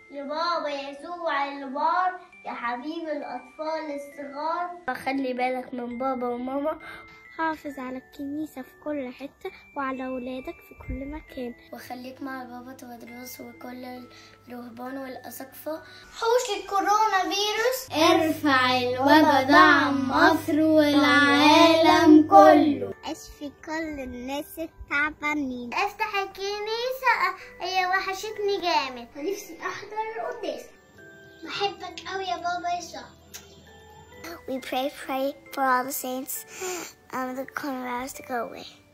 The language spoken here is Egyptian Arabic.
لبابا يسوع البار يا حبيب الأطفال الصغار خلي بالك من بابا وماما حافظ على الكنيسة في كل حتة وعلى ولادك في كل مكان وخليك مع بابا ودروس وكل الرهبان والأساقفة حوش الكورونا فيروس ارفع الوبا عن مصر والعالم كله اشفي كل الناس التعبانين افتح الكنيسة هي وحشتني جامد ونفسي أحضر القداس بحبك أوي يا بابا يسوع We pray, pray for all the saints um, the coronavirus to go away.